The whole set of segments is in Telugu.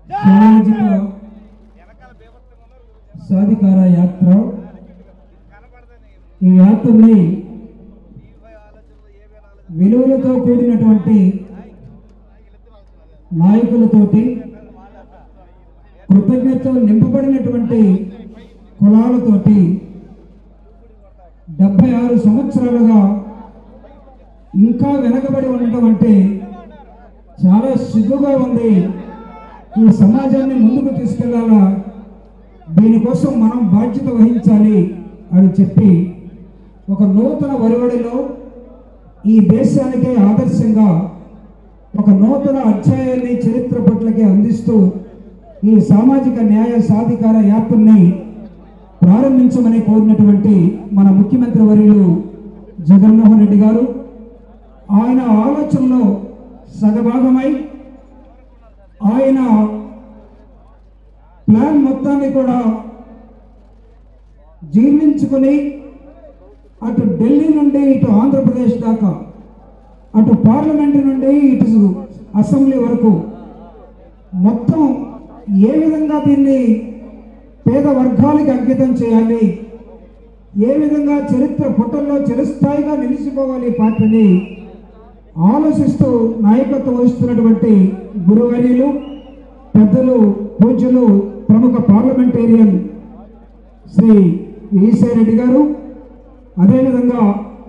సామాజిక సాధికార యాత్ర ఈ యాత్రని విలువలతో కూడినటువంటి నాయకులతోటి కృతజ్ఞతలు నింపబడినటువంటి కులాలతోటి డెబ్బై ఆరు సంవత్సరాలుగా ఇంకా వెనకబడి ఉండటం అంటే చాలా సిగ్గుగా ఉంది ఈ సమాజాన్ని ముందుకు తీసుకెళ్లాలా దీనికోసం మనం బాధ్యత వహించాలి అని చెప్పి ఒక నూతన ఒరవడిలో ఈ దేశానికే ఆదర్శంగా ఒక నూతన అధ్యాయాన్ని చరిత్ర పట్లకి అందిస్తూ ఈ సామాజిక న్యాయ సాధికార యాత్రని ప్రారంభించమని కోరినటువంటి మన ముఖ్యమంత్రి వర్యులు జగన్మోహన్ రెడ్డి గారు ఆయన ఆలోచనలో సగభాగమై ఆయన ప్లాన్ మొత్తాన్ని కూడా జీర్ణించుకుని అటు ఢిల్లీ నుండి ఇటు ఆంధ్రప్రదేశ్ దాకా అటు పార్లమెంటు నుండి ఇటు అసెంబ్లీ వరకు మొత్తం ఏ విధంగా దీన్ని పేద వర్గాలకి అంకితం చేయాలి ఏ విధంగా చరిత్ర పుటల్లో చిరస్థాయిగా నిలిచిపోవాలి ఈ పార్టీని ఆలోచిస్తూ నాయకత్వం వహిస్తున్నటువంటి గురువర్యులు పెద్దలు పూజ్యులు ప్రముఖ పార్లమెంటేరియన్ శ్రీ ఈశ్వరెడ్డి గారు అదేవిధంగా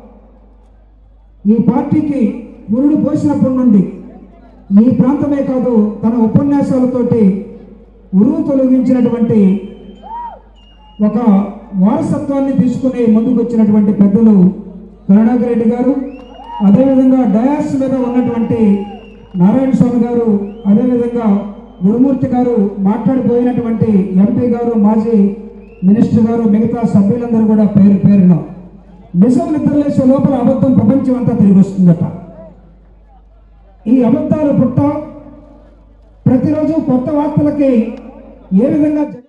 ఈ పార్టీకి పురుడు పోసినప్పటి నుండి ఈ ప్రాంతమే కాదు తన ఉపన్యాసాలతోటి ఉరువు తొలగించినటువంటి ఒక వారసత్వాన్ని తీసుకుని ముందుకు వచ్చినటువంటి పెద్దలు కరుణాకర్ రెడ్డి గారు అదేవిధంగా డయాస్ మీద ఉన్నటువంటి నారాయణ స్వామి గారు అదేవిధంగా గురుమూర్తి గారు మాట్లాడిపోయినటువంటి ఎంపీ గారు మాజీ మినిస్టర్ గారు మిగతా సభ్యులందరూ కూడా పేరు పేరున నిజం నిద్రలేసే లోపల అబద్ధం ప్రపంచం అంతా తిరిగి వస్తుందట ఈ అబద్ధాలు పుట్ట ప్రతిరోజు కొత్త వార్తలకి ఏ విధంగా జగ-